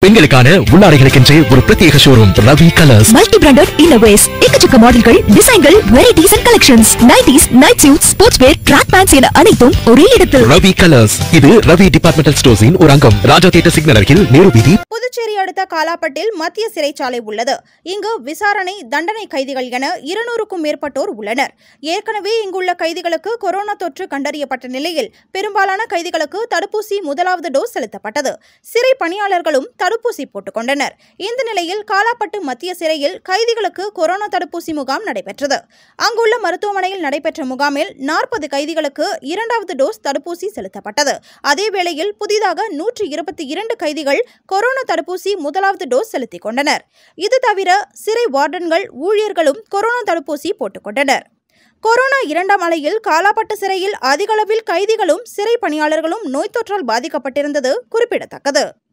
பெண்களுக்கான உள்ளாடைகளுக்கென்றே ஒரு பிரத்யேக showroom Ravi colours multi branded innerwears எக்கச்சக்க மாடல்கள் டிசைன்கள் varieties and collections nighties night suit sports wear track pants என அனைத்தும் ஒரே இடத்தில் ரவி கலர்ஸ் இது ரவி டிபார்ட்மெண்டல் ஸ்டோர்ஸின் ஒரு அங்கம் ராஜா தியேட்டர் சிக்னல் அருகில் நேரு வீதி புதுச்சேரி அடுத்த காலாப்பட்டில் மத்திய சிறைச்சாலை உள்ளது இங்கு விசாரணை தண்டனை கைதிகள் என இருநூறுக்கும் மேற்பட்டோர் உள்ளனர் ஏற்கனவே இங்குள்ள கைதிகளுக்கு கொரோனா தொற்று கண்டறியப்பட்ட நிலையில் பெரும்பாலான கைதிகளுக்கு தடுப்பூசி முதலாவது டோஸ் செலுத்தப்பட்டது சிறை பணியாளர்களும் தடுப்பூசி போட்டுக் கொண்டனர் இந்த நிலையில் காலாப்பட்டு மத்திய சிறையில் கைதிகளுக்கு கொரோனா தடுப்பூசி முகாம் நடைபெற்றது அங்குள்ள மருத்துவமனையில் நடைபெற்ற முகாமில் நாற்பது கைதிகளுக்கு இரண்டாவது டோஸ் தடுப்பூசி செலுத்தப்பட்டது அதே வேளையில் புதிதாக நூற்றி இருபத்தி இரண்டு கைதிகள் கொரோனா தடுப்பூசி முதலாவது டோஸ் செலுத்திக் கொண்டனர் இது தவிர சிறை வார்டன்கள் ஊழியர்களும் கொரோனா தடுப்பூசி போட்டுக் கொண்டனர் கொரோனா இரண்டாம் அலையில் காலாப்பட்டு சிறையில் அதிகளவில் கைதிகளும் சிறை பணியாளர்களும் நோய் தொற்றால் பாதிக்கப்பட்டிருந்தது குறிப்பிடத்தக்கது